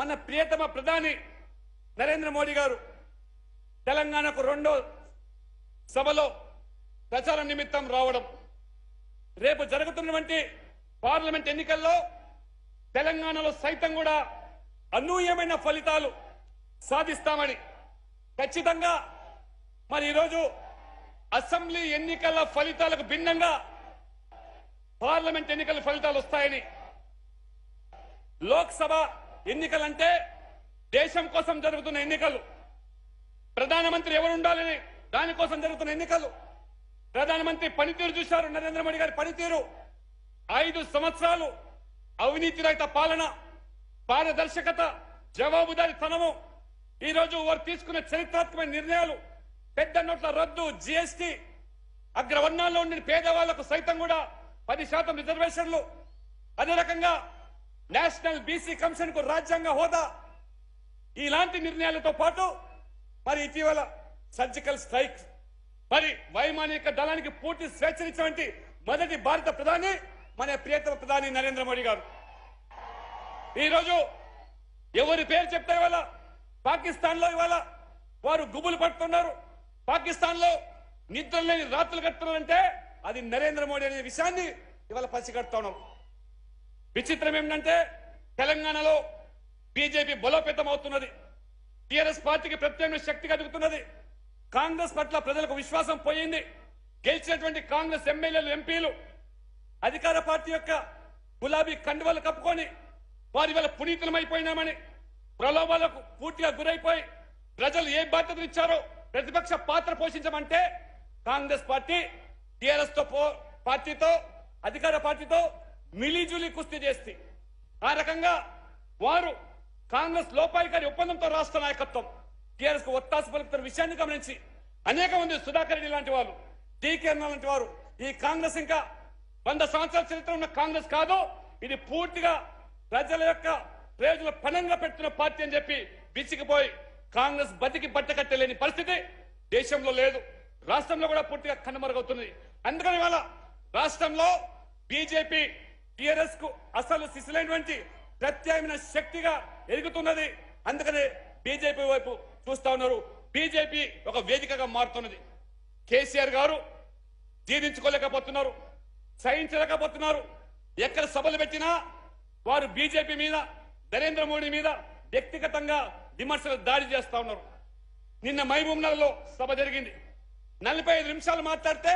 మన ప్రియతమ ప్రధాని నరేంద్ర మోడీ గారు తెలంగాణకు రెండో సభలో ప్రచార నిమిత్తం రావడం రేపు జరుగుతున్నటువంటి పార్లమెంట్ ఎన్నికల్లో తెలంగాణలో సైతం కూడా అనూహ్యమైన ఫలితాలు సాధిస్తామని ఖచ్చితంగా మరి ఈరోజు అసెంబ్లీ ఎన్నికల ఫలితాలకు భిన్నంగా పార్లమెంట్ ఎన్నికల ఫలితాలు వస్తాయని లోక్సభ ఎన్నికలంటే దేశం కోసం జరుగుతున్న ఎన్నికలు ప్రధానమంత్రి ఎవరు ఉండాలని దానికోసం జరుగుతున్న ఎన్నికలు ప్రధానమంత్రి పనితీరు చూశారు నరేంద్ర మోడీ గారి పనితీరు ఐదు సంవత్సరాలు అవినీతి రహిత పాలన పారదర్శకత జవాబుదారీతనము ఈ రోజు వారు తీసుకున్న చరిత్రాత్మక నిర్ణయాలు పెద్ద నోట్ల రద్దు జిఎస్టి అగ్రవర్ణాల్లో ఉండిన పేదవాళ్లకు సైతం కూడా పది శాతం రిజర్వేషన్లు అదే రకంగా నేషనల్ బీసీ కమిషన్ కు రాజ్యాంగ హోదా ఇలాంటి నిర్ణయాలతో పాటు మరి ఇటీవల సర్జికల్ స్ట్రైక్ మరి వైమానిక దళానికి పూర్తి స్వేచ్ఛనిచ్చినటువంటి మొదటి భారత ప్రధాని మన ప్రియతమ ప్రధాని నరేంద్ర మోడీ గారు ఈరోజు ఎవరి పేరు చెప్తే ఇవాళ పాకిస్తాన్ లో ఇవాళ వారు గుబులు పడుతున్నారు పాకిస్తాన్ లో నిద్ర లేని రాత్రులు కడుతున్నారంటే అది నరేంద్ర మోడీ అనే విషయాన్ని ఇవాళ పసిగడుతా ఉన్నాం విచిత్రం ఏమిటంటే తెలంగాణలో బీజేపీ బలోపేతం అవుతున్నది టీఆర్ఎస్ పార్టీకి ప్రత్యేక శక్తి కదుగుతున్నది కాంగ్రెస్ పట్ల ప్రజలకు విశ్వాసం పోయింది గెలిచినటువంటి కాంగ్రెస్ ఎమ్మెల్యేలు ఎంపీలు అధికార పార్టీ యొక్క గులాబీ కండువలు కప్పుకొని వారి వల్ల పునీతులమైపోయినామని ప్రలోభాలకు పూర్తిగా గురైపోయి ప్రజలు ఏ బాధ్యతలు ఇచ్చారో ప్రతిపక్ష పాత్ర పోషించమంటే కాంగ్రెస్ పార్టీ టీఆర్ఎస్ తో పో- పార్టీతో అధికార పార్టీతో మిలీజులీ కుస్తీ చేస్తే ఆ రకంగా వారు కాంగ్రెస్ లోపాయికారి ఒప్పందంతో రాష్ట్ర నాయకత్వం టీఆర్ఎస్ కు ఒత్తాసు పలుకుతున్న విషయాన్ని గమనించి అనేక మంది సుధాకర్ రెడ్డి లాంటి వారు డీకే అన్న లాంటి వారు ఈ కాంగ్రెస్ ఇంకా వంద సంవత్సరాల చరిత్ర ఉన్న కాంగ్రెస్ కాదు ఇది పూర్తిగా ప్రజల యొక్క ప్రయోజన పణంగా పెడుతున్న పార్టీ అని చెప్పి విసిగిపోయి కాంగ్రెస్ బతికి బట్టకట్టలేని పరిస్థితి దేశంలో లేదు రాష్ట్రంలో కూడా పూర్తిగా కనుమరుగవుతుంది అందుకని ఇవాళ రాష్ట్రంలో బీజేపీ టిఆర్ఎస్ కు అసలు శిశులైనటువంటి ప్రత్యామ్నాయ శక్తిగా ఎదుగుతున్నది అందుకనే బీజేపీ వైపు చూస్తా ఉన్నారు బీజేపీ ఒక వేదికగా మారుతున్నది కేసీఆర్ గారు జీర్ణించుకోలేకపోతున్నారు సహించలేకపోతున్నారు ఎక్కడ సభలు పెట్టినా వారు బీజేపీ మీద నరేంద్ర మోడీ మీద వ్యక్తిగతంగా విమర్శలు దాడి చేస్తా ఉన్నారు నిన్న మహబూబ్ నగర్ లో సభ జరిగింది నలభై ఐదు నిమిషాలు మాట్లాడితే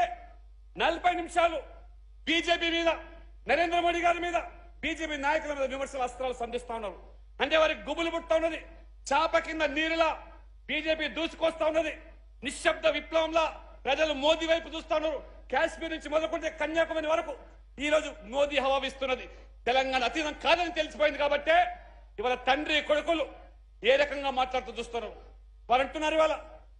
నలభై నిమిషాలు బీజేపీ మీద నరేంద్ర మోడీ గారి మీద బీజేపీ నాయకుల మీద విమర్శల అస్త్రాలు సంధిస్తా ఉన్నారు అంటే వారికి గుబులు పుడతా ఉన్నది చాప కింద నీరులా బీజేపీ దూసుకొస్తా ఉన్నది నిశ్శబ్ద విప్లవంలా ప్రజలు మోదీ వైపు చూస్తా ఉన్నారు కాశ్మీర్ నుంచి మొదలుకుంటే కన్యాకుమారి వరకు ఈ రోజు మోదీ హవావిస్తున్నది తెలంగాణ అతీతం కాదని తెలిసిపోయింది కాబట్టే ఇవాళ తండ్రి కొడుకులు ఏ రకంగా మాట్లాడుతూ చూస్తున్నారు వారు అంటున్నారు ఇవాళ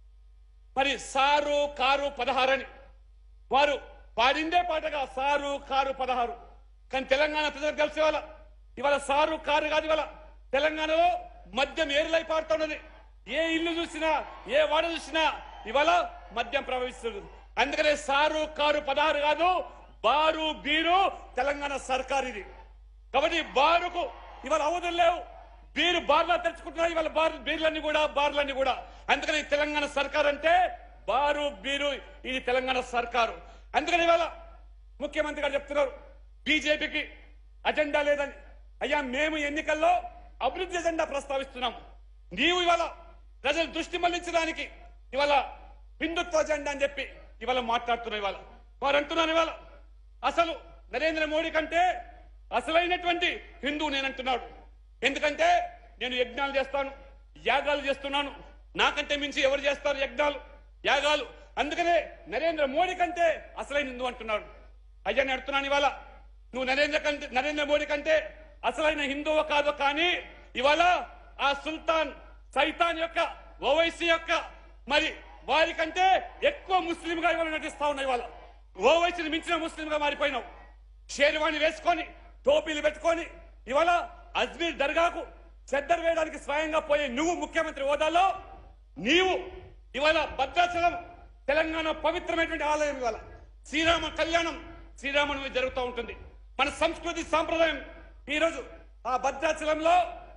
మరి సారు కారు పదహారని వారు పాడిందే పాటగా సారు కారు పదహారు కానీ తెలంగాణ ప్రజలకు కలిసి ఇవాళ ఇవాళ సారు కారు కాదు ఇవాళ తెలంగాణలో మద్యం ఏరులై పాడుతున్నది ఏ ఇల్లు చూసినా ఏ వాడ చూసినా ఇవాళ మద్యం ప్రవహిస్తుంది అందుకనే సారు కారు పదహారు కాదు బారు బీరు తెలంగాణ సర్కార్ ఇది కాబట్టి బారుకు ఇవాళ అవధులు లేవు బీరు బార్లా తెచ్చుకుంటున్నారు ఇవాళ బార్ బీర్లన్నీ కూడా బార్లన్నీ కూడా అందుకని ఈ తెలంగాణ సర్కార్ అంటే బారు బీరు ఇది తెలంగాణ సర్కారు అందుకని ఇవాళ ముఖ్యమంత్రి గారు చెప్తున్నారు బీజేపీకి అజెండా లేదని అయ్యా మేము ఎన్నికల్లో అభివృద్ధి ఎజెండా ప్రస్తావిస్తున్నాం నీవు ఇవాళ ప్రజలు దృష్టి మళ్లించడానికి ఇవాళ హిందుత్వ అజెండా అని చెప్పి ఇవాళ మాట్లాడుతున్నాం ఇవాళ వారు అంటున్నారు ఇవాళ అసలు నరేంద్ర మోడీ కంటే అసలైనటువంటి హిందూ నేనంటున్నాడు ఎందుకంటే నేను యజ్ఞాలు చేస్తాను యాగాలు చేస్తున్నాను నాకంటే మించి ఎవరు చేస్తారు యజ్ఞాలు యాగాలు అందుకనే నరేంద్ర మోడీ కంటే అసలైన హిందూ అంటున్నాడు అయ్యా నేను అడుగుతున్నాను ఇవాళ నువ్వు నరేంద్ర కంటే నరేంద్ర మోడీ కంటే అసలైన హిందువు కాదు కానీ ఇవాళ ఆ సుల్తాన్ సైతాన్ యొక్క ఓవైసీ యొక్క మరి వారికంటే ఎక్కువ ముస్లింగా ఇవాళ నటిస్తా ఉన్నాయి ఇవాళ ఓవైసీని మించిన ముస్లింగా మారిపోయినావు షేర్వాణి వేసుకొని టోపీలు పెట్టుకొని ఇవాళ అజ్మీర్ దర్గాకు చెద్దరు వేయడానికి స్వయంగా పోయే నువ్వు ముఖ్యమంత్రి హోదాలో నీవు ఇవాళ భద్రాచలం తెలంగాణ పవిత్రమైనటువంటి ఆలయం ఇవాళ శ్రీరామ కళ్యాణం శ్రీరాముని జరుగుతూ ఉంటుంది మన సంస్కృతి సాంప్రదాయం ఈ రోజు ఆ భద్రాచలంలో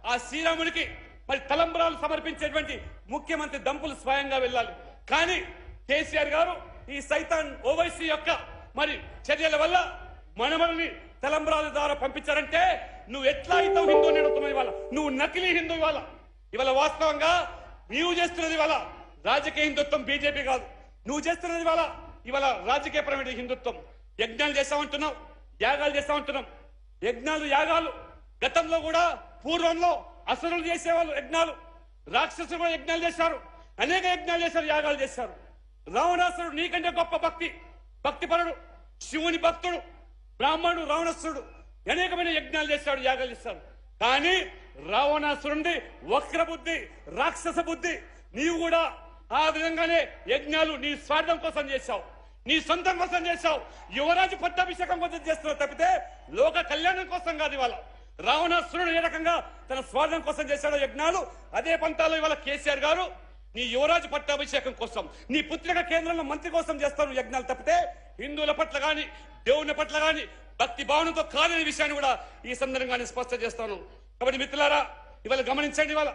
ఆ శ్రీరాముడికి మరి తలంబరాలు సమర్పించేటువంటి ముఖ్యమంత్రి దంపులు స్వయంగా వెళ్ళాలి కానీ కేసీఆర్ గారు ఈ సైతాన్ ఓవైసీ యొక్క మరి చర్యల వల్ల మనమల్ని తలంబరాల ద్వారా పంపించారంటే నువ్వు ఎట్లా అవుతావు హిందూ అని అడుగుతున్నావు ఇవాళ నువ్వు నకిలీ హిందూ ఇవాళ ఇవాళ వాస్తవంగా నీవు చేస్తున్నది ఇవాళ రాజకీయ హిందుత్వం బీజేపీ కాదు నువ్వు చేస్తున్నది ఇవాళ ఇవాళ రాజకీయపరమైన హిందుత్వం యజ్ఞాలు చేస్తామంటున్నావు యాగాలు చేస్తామంటున్నాం యజ్ఞాలు యాగాలు గతంలో కూడా పూర్వంలో అసురులు చేసేవాళ్ళు యజ్ఞాలు రాక్షసులు కూడా యజ్ఞాలు చేశారు అనేక యజ్ఞాలు చేశారు యాగాలు చేశారు రావణాసురుడు నీకంటే గొప్ప భక్తి భక్తిపరుడు శివుని భక్తుడు బ్రాహ్మణుడు రావణాసురుడు అనేకమైన యజ్ఞాలు చేశాడు యాగాలు చేశాడు కానీ రావణాసురుడి వక్ర బుద్ధి రాక్షస బుద్ధి నీవు కూడా ఆ విధంగానే యజ్ఞాలు నీ స్వార్థం కోసం చేశావు నీ సొంతం కోసం చేశావు యువరాజు పట్టాభిషేకం కోసం చేస్తున్నావు తప్పితే లోక కళ్యాణం కోసం కాదు ఇవాళ రావణాసురుడు ఏ రకంగా తన స్వార్థం కోసం చేశాడో యజ్ఞాలు అదే పంతాలో ఇవాళ కేసీఆర్ గారు నీ యువరాజు పట్టాభిషేకం కోసం నీ పుత్రిక కేంద్రంలో మంత్రి కోసం చేస్తాను యజ్ఞాలు తప్పితే హిందువుల పట్ల గాని దేవుని పట్ల గాని భక్తి భావనతో కాదని విషయాన్ని కూడా ఈ సందర్భంగా నేను స్పష్టం చేస్తాను కాబట్టి మిత్రులారా ఇవాళ గమనించండి ఇవాళ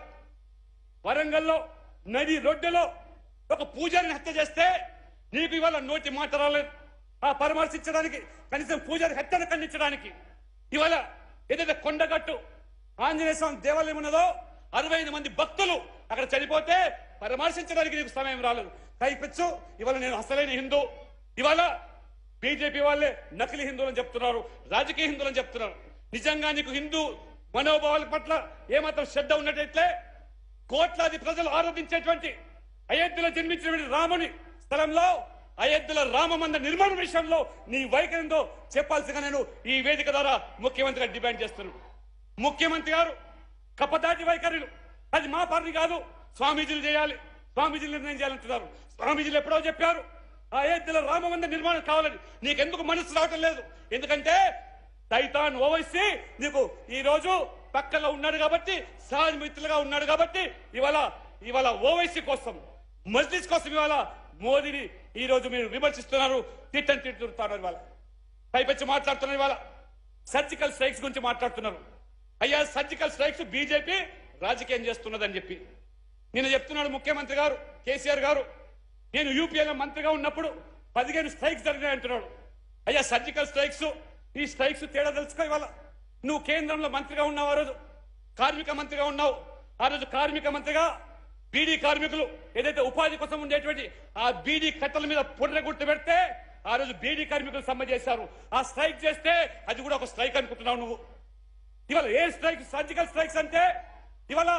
వరంగల్లో నది రొడ్డులో ఒక పూజారిని హత్య చేస్తే నీకు ఇవాళ నోటి మాట రాలేదు ఆ పరామర్శించడానికి కనీసం పూజారి హత్యను ఖండించడానికి ఇవాళ ఏదైతే కొండగట్టు ఆంజనేయ స్వామి దేవాలయం ఉన్నదో అరవై ఐదు మంది భక్తులు అక్కడ చనిపోతే పరామర్శించడానికి నీకు సమయం రాలేదు కైపెచ్చు ఇవాళ నేను అసలైన హిందూ ఇవాళ బీజేపీ వాళ్ళే నకిలీ హిందువులని చెప్తున్నారు రాజకీయ హిందువులని చెప్తున్నారు నిజంగా నీకు హిందూ మనోభావాల పట్ల ఏమాత్రం శ్రద్ధ ఉన్నట్టయితే కోట్లాది ప్రజలు ఆరాధించేటువంటి అయోధ్యలో జన్మించినటువంటి రాముని స్థలంలో అయోధ్యలో రామ మందిర నిర్మాణ విషయంలో నీ వైఖరితో చెప్పాల్సిగా నేను ఈ వేదిక ద్వారా ముఖ్యమంత్రిగా డిమాండ్ చేస్తున్నాను ముఖ్యమంత్రి గారు కప్పదాటి వైఖరులు అది మా పార్టీ కాదు స్వామీజీలు చేయాలి స్వామీజీలు నిర్ణయం చేయాలంటున్నారు స్వామీజీలు ఎప్పుడో చెప్పారు ఆ అయోధ్యలో రామ మందిర నిర్మాణం కావాలని నీకెందుకు మనసు రావటం లేదు ఎందుకంటే సైతాన్ ఓవైసీ నీకు ఈ రోజు పక్కలో ఉన్నాడు కాబట్టి సహజ మిత్రులుగా ఉన్నాడు కాబట్టి ఇవాళ ఇవాళ ఓవైసీ కోసం మస్జిద్ కోసం ఇవాళ మోదీని ఈ రోజు మీరు విమర్శిస్తున్నారు తిట్టని తిట్టుతున్నారు ఇవాళ పైపెచ్చి మాట్లాడుతున్నారు ఇవాళ సర్జికల్ స్ట్రైక్స్ గురించి మాట్లాడుతున్నారు అయ్యా సర్జికల్ స్ట్రైక్స్ బీజేపీ రాజకీయం చేస్తున్నదని చెప్పి నేను చెప్తున్నాడు ముఖ్యమంత్రి గారు కేసీఆర్ గారు నేను యూపీఏలో మంత్రిగా ఉన్నప్పుడు పదిహేను స్ట్రైక్స్ జరిగినాయి అంటున్నాడు అయ్యా సర్జికల్ స్ట్రైక్స్ ఈ స్ట్రైక్స్ తేడా తెలుసుకో ఇవాళ నువ్వు కేంద్రంలో మంత్రిగా ఉన్నావు ఆ రోజు కార్మిక మంత్రిగా ఉన్నావు ఆ రోజు కార్మిక మంత్రిగా బీడీ కార్మికులు ఏదైతే ఉపాధి కోసం ఉండేటువంటి ఆ బీడీ కట్టల మీద పుర్ర గుర్తు పెడితే ఆ రోజు బీడీ కార్మికులు సమ్మె చేశారు ఆ స్ట్రైక్ చేస్తే అది కూడా ఒక స్ట్రైక్ అనుకుంటున్నావు నువ్వు ఇవాళ ఏ స్ట్రైక్ సర్జికల్ స్ట్రైక్స్ అంటే ఇవాళ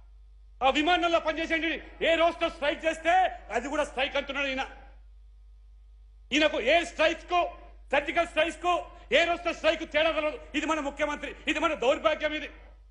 ఆ విమానంలో పనిచేసేయండి ఏ రోజుతో స్ట్రైక్ చేస్తే అది కూడా స్ట్రైక్ అంటున్నాడు ఈయన ఈయనకు ఏ స్ట్రైక్ కు సర్జికల్ స్ట్రైక్ కు ఏ రోజుతో స్ట్రైక్ తేడా తెలియదు ఇది మన ముఖ్యమంత్రి ఇది మన దౌర్భాగ్యం ఇది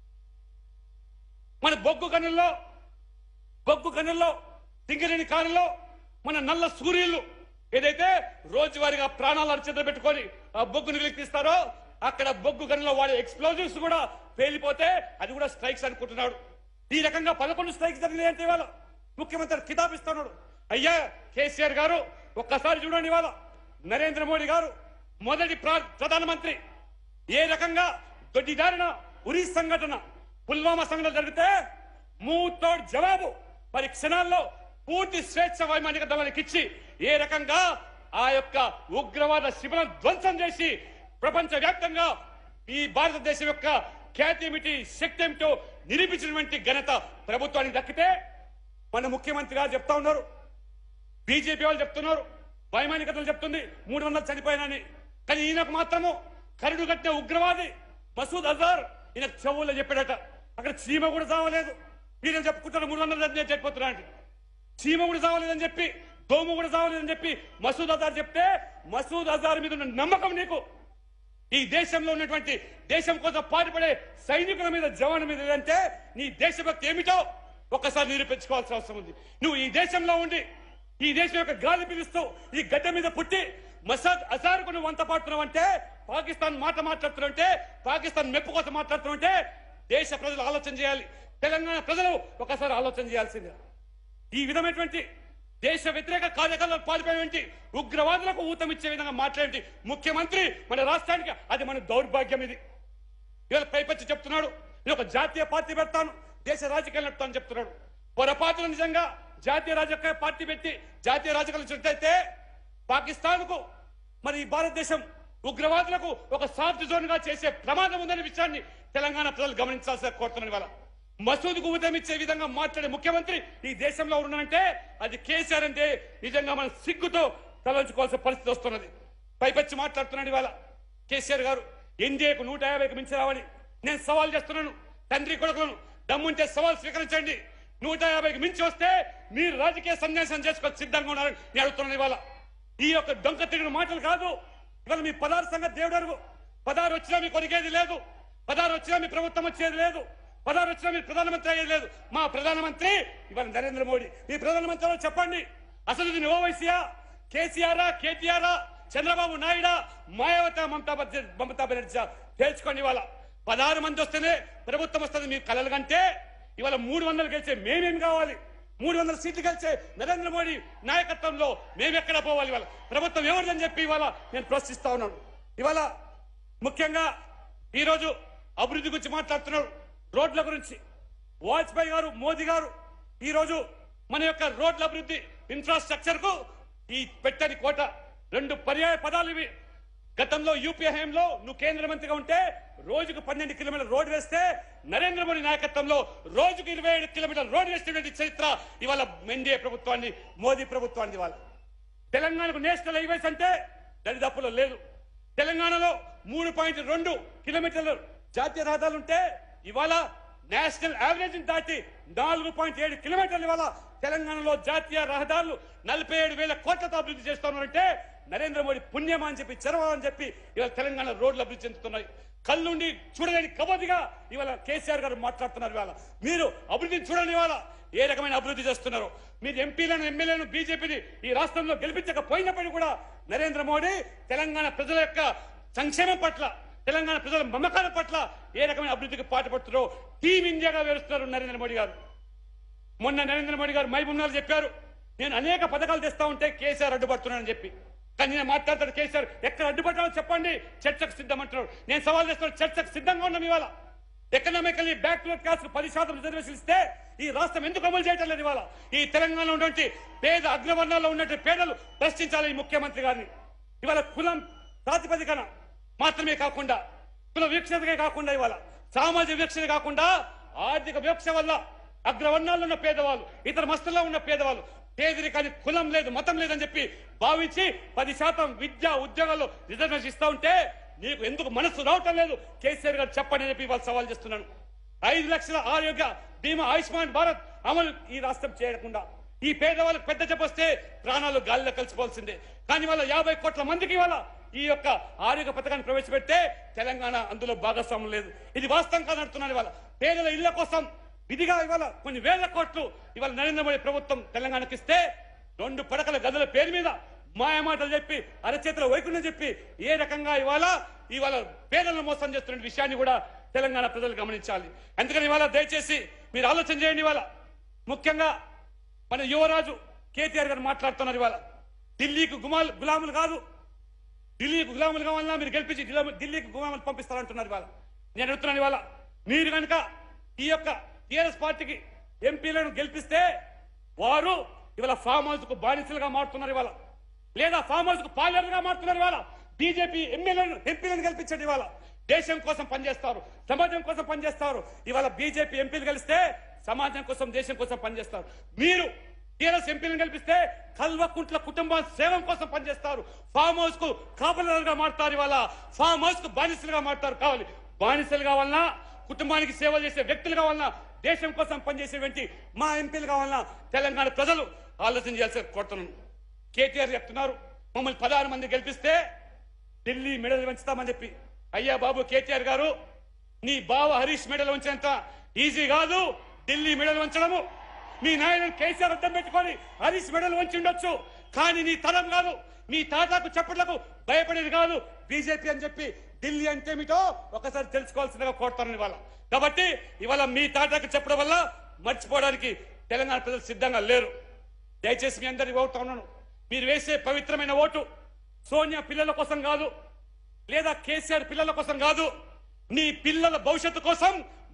మన బొగ్గు గనుల్లో బొగ్గు గనుల్లో సింగరేణి కారులో మన నల్ల సూర్యులు ఏదైతే రోజువారీగా ప్రాణాలు అర్చన పెట్టుకొని ఆ బొగ్గును వెలికిస్తారో అక్కడ బొగ్గు గనుల్లో వాడే ఎక్స్ప్లోజివ్స్ కూడా పేలిపోతే అది కూడా స్ట్రైక్స్ అనుకుంటున్నాడు ఈ రకంగా పదకొండు స్ట్రైక్స్ జరిగినాయి అంటే ఇవాళ ముఖ్యమంత్రి కితాబిస్తున్నాడు అయ్యా కేసీఆర్ గారు ఒక్కసారి చూడండి ఇవాళ నరేంద్ర మోడీ గారు మొదటి ప్ర- ప్రధానమంత్రి ఏ రకంగా దొడ్డిదారిన ఉరి సంఘటన పుల్వామా సంఘటన జరిగితే మూతోడ్ జవాబు మరి క్షణాల్లో పూర్తి స్వేచ్ఛ వైమానిక దళానికి ఇచ్చి ఏ రకంగా ఆ యొక్క ఉగ్రవాద శిబిరం ధ్వంసం చేసి ప్రపంచ వ్యాప్తంగా ఈ భారతదేశం యొక్క ఖ్యాతి ఏమిటి శక్తి ఏమిటో నిరూపించినటువంటి ఘనత ప్రభుత్వానికి దక్కితే మన ముఖ్యమంత్రి గారు చెప్తా ఉన్నారు బీజేపీ వాళ్ళు చెప్తున్నారు వైమానికతలు చెప్తుంది మూడు వందలు చనిపోయినని కానీ ఈయనకు మాత్రము కరుడు కట్టిన ఉగ్రవాది మసూద్ అజార్ ఈయన చెవుల్లో చెప్పాడట అక్కడ చీమ కూడా చావలేదు ఈయన చెప్పుకుంటారు మూడు వందలు చనిపోయి చనిపోతున్నాడు చీమ కూడా చావలేదని చెప్పి దోమ కూడా చావలేదని చెప్పి మసూద్ అజార్ చెప్తే మసూద్ అజార్ మీద ఉన్న నమ్మకం నీకు ఈ దేశంలో ఉన్నటువంటి దేశం కోసం పాటుపడే సైనికుల మీద జవాన్ మీద అంటే నీ దేశభక్తి ఏమిటో ఒక్కసారి నిరూపించుకోవాల్సిన అవసరం ఉంది నువ్వు ఈ దేశంలో ఉండి ఈ దేశం యొక్క గాలి పిలుస్తూ ఈ గడ్డ మీద పుట్టి మసాద్ అజార్కు నువ్వు వంత పాడుతున్నావు అంటే పాకిస్తాన్ మాట మాట్లాడుతున్నావు అంటే పాకిస్తాన్ మెప్పు కోసం మాట్లాడుతున్నావు అంటే దేశ ప్రజలు ఆలోచన చేయాలి తెలంగాణ ప్రజలు ఒకసారి ఆలోచన చేయాల్సిందే ఈ విధమైనటువంటి దేశ వ్యతిరేక కార్యకలాపాలు పాల్పడేటువంటి ఉగ్రవాదులకు ఊతమిచ్చే విధంగా మాట్లాడే ముఖ్యమంత్రి మన రాష్ట్రానికి అది మన దౌర్భాగ్యం ఇది ఇవాళ పైపచ్చి చెప్తున్నాడు నేను ఒక జాతీయ పార్టీ పెడతాను దేశ రాజకీయాలు నడుపుతాను చెప్తున్నాడు పొరపాటున నిజంగా జాతీయ రాజకీయ పార్టీ పెట్టి జాతీయ రాజకీయాలు చుట్టైతే పాకిస్తాన్ కు మరి ఈ భారతదేశం ఉగ్రవాదులకు ఒక సాఫ్ట్ జోన్ గా చేసే ప్రమాదం ఉందనే విషయాన్ని తెలంగాణ ప్రజలు గమనించాల్సిన కోరుతున్నాను ఇవాళ మసూదుకు ఉదయమిచ్చే విధంగా మాట్లాడే ముఖ్యమంత్రి ఈ దేశంలో ఉన్నాడంటే అది కేసీఆర్ అంటే నిజంగా మనం సిగ్గుతో తలంచుకోవాల్సిన పరిస్థితి వస్తున్నది పైపచ్చి మాట్లాడుతున్నాడు ఇవాళ కేసీఆర్ గారు ఎన్డీఏకు నూట యాభైకి మించి రావాలి నేను సవాల్ చేస్తున్నాను తండ్రి కొడుకులను దమ్ముంటే సవాల్ స్వీకరించండి నూట యాభైకి మించి వస్తే మీరు రాజకీయ సన్యాసం చేసుకొని సిద్ధంగా ఉన్నారని నేను అడుగుతున్నాను ఇవాళ ఈ యొక్క డొంక తిరిగిన మాటలు కాదు ఇవాళ మీ పదహారు సంగతి దేవుడు అరుగు పదహారు వచ్చినా మీకు కొరిగేది లేదు పదహారు వచ్చినా మీ ప్రభుత్వం వచ్చేది లేదు పదహారు వచ్చినా మీరు ప్రధానమంత్రి అయ్యేది లేదు మా ప్రధానమంత్రి ఇవాళ నరేంద్ర మోడీ మీ ప్రధానమంత్రి ఎవరో చెప్పండి అసలు ఇది ఓవైసీయా కేసీఆర్ కేటీఆర్ చంద్రబాబు నాయుడా మాయావతి మమతా బెనర్జీ మమతా బెనర్జీ తేల్చుకోండి ఇవాళ పదహారు మంది వస్తేనే ప్రభుత్వం వస్తుంది మీ కలలు కంటే ఇవాళ మూడు వందలు గెలిచే మేమేం కావాలి మూడు వందల సీట్లు గెలిచే నరేంద్ర మోడీ నాయకత్వంలో మేమెక్కడ పోవాలి ఇవాళ ప్రభుత్వం ఎవరిదని చెప్పి ఇవాళ నేను ప్రశ్నిస్తా ఉన్నాను ఇవాళ ముఖ్యంగా ఈరోజు అభివృద్ధి గురించి మాట్లాడుతున్నారు రోడ్ల గురించి వాజ్పేయి గారు మోదీ గారు ఈ రోజు మన యొక్క రోడ్ల అభివృద్ధి ఇన్ఫ్రాస్ట్రక్చర్ కు ఈ పెట్టని కోట రెండు పర్యాయ పదాలు ఇవి గతంలో యూపీఏ హయాంలో నువ్వు కేంద్ర మంత్రిగా ఉంటే రోజుకు పన్నెండు కిలోమీటర్ల రోడ్ వేస్తే నరేంద్ర మోడీ నాయకత్వంలో రోజుకు ఇరవై ఏడు కిలోమీటర్ల రోడ్ వేసినటువంటి చరిత్ర ఇవాళ ఎన్డీఏ ప్రభుత్వాన్ని మోదీ ప్రభుత్వాన్ని ఇవాళ తెలంగాణకు నేషనల్ హైవేస్ అంటే దరిదాపులో లేదు తెలంగాణలో మూడు పాయింట్ రెండు కిలోమీటర్లు జాతీయ రహదారులు ఉంటే ఇవాళ నేషనల్ యావరేజ్ దాటి నాలుగు పాయింట్ ఏడు కిలోమీటర్లు ఇవాళ తెలంగాణలో జాతీయ రహదారులు నలభై ఏడు వేల కోట్లతో అభివృద్ధి చేస్తున్నారంటే నరేంద్ర మోడీ పుణ్యమా అని చెప్పి చరవా అని చెప్పి ఇవాళ తెలంగాణ రోడ్లు అభివృద్ధి చెందుతున్నాయి కళ్ళుండి చూడలేని కబోదిగా ఇవాళ కేసీఆర్ గారు మాట్లాడుతున్నారు ఇవాళ మీరు అభివృద్ధిని చూడని ఇవాళ ఏ రకమైన అభివృద్ధి చేస్తున్నారు మీరు ఎంపీలను ఎమ్మెల్యేలను బీజేపీని ఈ రాష్ట్రంలో గెలిపించకపోయినప్పటికీ కూడా నరేంద్ర మోడీ తెలంగాణ ప్రజల యొక్క సంక్షేమం పట్ల తెలంగాణ ప్రజల మమకారం పట్ల ఏ రకమైన అభివృద్ధికి పాటుపడుతున్నారో టీం ఇండియాగా వేరుస్తున్నారు నరేంద్ర మోడీ గారు మొన్న నరేంద్ర మోడీ గారు మైబున్నారు చెప్పారు నేను అనేక పథకాలు తెస్తా ఉంటే కేసీఆర్ అడ్డుపడుతున్నానని చెప్పి కానీ నేను మాట్లాడతాడు కేసీఆర్ ఎక్కడ అడ్డుపడ్డాలో చెప్పండి చర్చకు సిద్ధం అంటున్నాడు నేను సవాల్ చేస్తున్నాను చర్చకు సిద్ధంగా ఉన్నాం ఇవాళ ఎకనామికల్లీ బ్యాక్వర్డ్ క్లాస్ పది శాతం రిజర్వేషన్ ఇస్తే ఈ రాష్ట్రం ఎందుకు అమలు చేయటం లేదు ఇవాళ ఈ తెలంగాణలో ఉన్నటువంటి పేద అగ్రవర్ణాల్లో ఉన్నటువంటి పేదలు ప్రశ్నించాలి ఈ ముఖ్యమంత్రి గారిని ఇవాళ కులం ప్రాతిపదికన మాత్రమే కాకుండా కుల వీక్షణగా కాకుండా ఇవాళ సామాజిక వీక్షణ కాకుండా ఆర్థిక వివక్ష వల్ల అగ్రవర్ణాల్లో ఉన్న పేదవాళ్ళు ఇతర మస్తుల్లో ఉన్న పేదవాళ్ళు పేదరికానికి కులం లేదు మతం లేదని చెప్పి భావించి పది శాతం విద్య ఉద్యోగాల్లో రిజర్వేషన్ ఇస్తా ఉంటే నీకు ఎందుకు మనసు రావటం లేదు కేసీఆర్ గారు చెప్పండి అని చెప్పి ఇవాళ సవాల్ చేస్తున్నాను ఐదు లక్షల ఆరోగ్య బీమా ఆయుష్మాన్ భారత్ అమలు ఈ రాష్ట్రం చేయకుండా ఈ పేదవాళ్ళకి పెద్ద చెప్పొస్తే ప్రాణాలు గాలిలో కలిసిపోవాల్సిందే కానీ వాళ్ళ యాభై కోట్ల మందికి ఇవాళ ఈ యొక్క ఆరోగ్య పథకాన్ని ప్రవేశపెట్టే తెలంగాణ అందులో భాగస్వామ్యం లేదు ఇది వాస్తవం కాదు అంటున్నాను ఇవాళ పేదల ఇళ్ల కోసం విధిగా ఇవాళ కొన్ని వేల కోట్లు ఇవాళ నరేంద్ర మోడీ ప్రభుత్వం తెలంగాణకి ఇస్తే రెండు పడకల గదుల పేరు మీద మాయమాటలు చెప్పి అరచేతిలో వైకుంఠం చెప్పి ఏ రకంగా ఇవాళ ఇవాళ పేదలను మోసం చేస్తున్న విషయాన్ని కూడా తెలంగాణ ప్రజలు గమనించాలి అందుకని ఇవాళ దయచేసి మీరు ఆలోచన చేయండి ఇవాళ ముఖ్యంగా మన యువరాజు కేటీఆర్ గారు మాట్లాడుతున్నారు ఇవాళ ఢిల్లీకి గుమాలు గులాములు కాదు ఢిల్లీకి గులాములు కావాలన్నా మీరు గెలిపించి ఢిల్లీ- ఢిల్లీకి గులాములు పంపిస్తారంటున్నారు ఇవాళ నేను అడుగుతున్నాను ఇవాళ మీరు కనుక ఈ యొక్క టిఆర్ఎస్ పార్టీకి ఎంపీలను గెలిపిస్తే వారు ఇవాళ ఫామ్ హౌస్ కు బానిసలుగా మారుతున్నారు ఇవాళ లేదా ఫామ్ హౌస్ కు పార్లర్గా మారుతున్నారు ఇవాళ బీజేపీ ఎమ్మెల్యేలను ఎంపీలను గెలిపించండి ఇవాళ దేశం కోసం పనిచేస్తారు సమాజం కోసం పనిచేస్తారు ఇవాళ బీజేపీ ఎంపీలు గెలిస్తే సమాజం కోసం దేశం కోసం పనిచేస్తారు మీరు టీఆర్ఎస్ ఎంపీలను గెలిపిస్తే కల్వకుంట్ల కుటుంబ సేవ కోసం పనిచేస్తారు ఫామ్ హౌస్ కు కాపలాలుగా మారుతారు ఇవాళ ఫామ్ హౌస్ కు బానిసలుగా మారుతారు కావాలి బానిసలు కావాలన్నా కుటుంబానికి సేవ చేసే వ్యక్తులు కావాలన్నా దేశం కోసం పనిచేసేటువంటి మా ఎంపీలు కావాలన్నా తెలంగాణ ప్రజలు ఆలోచన చేయాల్సి కోరుతున్నాను కేటీఆర్ చెప్తున్నారు మమ్మల్ని పదహారు మంది గెలిపిస్తే ఢిల్లీ మెడల్ వంచుతామని చెప్పి అయ్యా బాబు కేటీఆర్ గారు నీ బావ హరీష్ మెడల్ వంచేంత ఈజీ కాదు ఢిల్లీ మెడల్ వంచడము మీ నాయన కేసీఆర్ అడ్డం పెట్టుకొని హరీష్ మెడల్ వంచి ఉండొచ్చు కానీ నీ తరం కాదు మీ తాతకు చెప్పట్లకు భయపడేది కాదు బీజేపీ అని చెప్పి ఢిల్లీ అంటే ఏమిటో ఒకసారి తెలుసుకోవాల్సిందిగా కోరుతాను ఇవాళ కాబట్టి ఇవాళ మీ తాతకు చెప్పడం వల్ల మర్చిపోవడానికి తెలంగాణ ప్రజలు సిద్ధంగా లేరు దయచేసి మీ అందరికి ఓటుతా ఉన్నాను మీరు వేసే పవిత్రమైన ఓటు సోనియా పిల్లల కోసం కాదు లేదా కేసీఆర్ పిల్లల కోసం కాదు నీ పిల్లల భవిష్యత్తు కోసం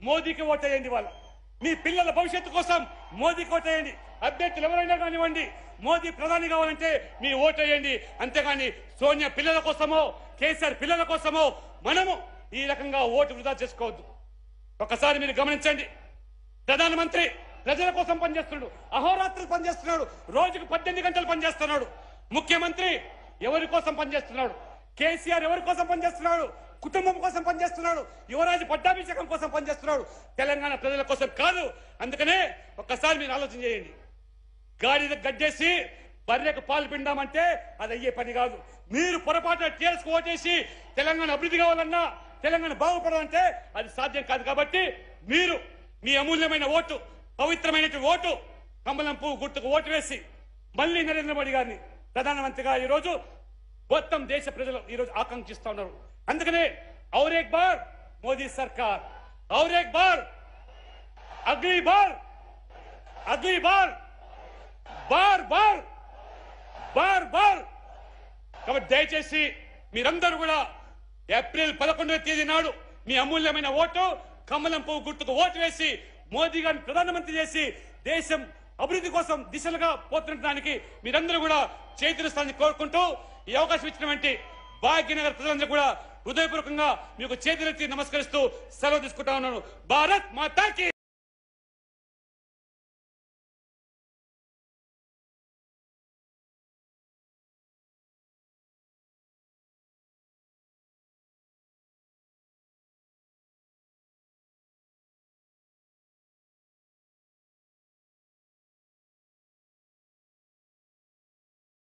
మోదీకి ఓటేయండి వాళ్ళ మీ పిల్లల భవిష్యత్తు కోసం మోదీకి ఓటేయండి అభ్యర్థులు ఎవరైనా కానివ్వండి మోదీ ప్రధాని కావాలంటే మీ ఓటేయండి అంతేగాని సోనియా పిల్లల కోసమో కేసీఆర్ పిల్లల కోసమో మనము ఈ రకంగా ఓటు వృధా చేసుకోవద్దు ఒకసారి మీరు గమనించండి ప్రధానమంత్రి ప్రజల కోసం పనిచేస్తున్నాడు అహోరాత్రులు పనిచేస్తున్నాడు రోజుకు పద్దెనిమిది గంటలు పనిచేస్తున్నాడు ముఖ్యమంత్రి ఎవరి కోసం పనిచేస్తున్నాడు కేసీఆర్ ఎవరి కోసం పనిచేస్తున్నాడు కుటుంబం కోసం పనిచేస్తున్నాడు యువరాజు పట్టాభిషేకం కోసం పనిచేస్తున్నాడు తెలంగాణ ప్రజల కోసం కాదు అందుకనే ఒక్కసారి మీరు ఆలోచన చేయండి గాడిద గడ్డేసి బర్రెకు పాలు పిండామంటే అది అయ్యే పని కాదు మీరు పొరపాటున టీఆర్ఎస్ ఓటేసి తెలంగాణ అభివృద్ధి కావాలన్నా తెలంగాణ బాగుపడాలంటే అది సాధ్యం కాదు కాబట్టి మీరు మీ అమూల్యమైన ఓటు పవిత్రమైనటువంటి ఓటు కమలం పువ్వు గుర్తుకు ఓటు వేసి మళ్ళీ నరేంద్ర మోడీ గారిని ప్రధానమంత్రిగా ఈ రోజు మొత్తం దేశ ప్రజలు ఈ రోజు ఆకాంక్షిస్తా ఉన్నారు అందుకనే ఔర్ ఏక్ బార్ మోదీ సర్కార్ ఔర్ ఏక్ బార్ అగ్లీ బార్ అగ్లీ బార్ బార్ బార్ బార్ బార్ కాబట్టి దయచేసి మీరందరూ కూడా ఏప్రిల్ పదకొండవ తేదీ నాడు మీ అమూల్యమైన ఓటు కమలం పువ్వు గుర్తుకు ఓటు వేసి మోదీ గారిని ప్రధానమంత్రి చేసి దేశం అభివృద్ధి కోసం దిశలుగా పోతుండడానికి మీరందరూ కూడా చేతులుస్తానని కోరుకుంటూ ఈ అవకాశం ఇచ్చినటువంటి భాగ్యనగర్ ప్రజలందరూ కూడా హృదయపూర్వకంగా మీకు చేతులెత్తి నమస్కరిస్తూ సెలవు తీసుకుంటా ఉన్నాను భారత్ మాతాకి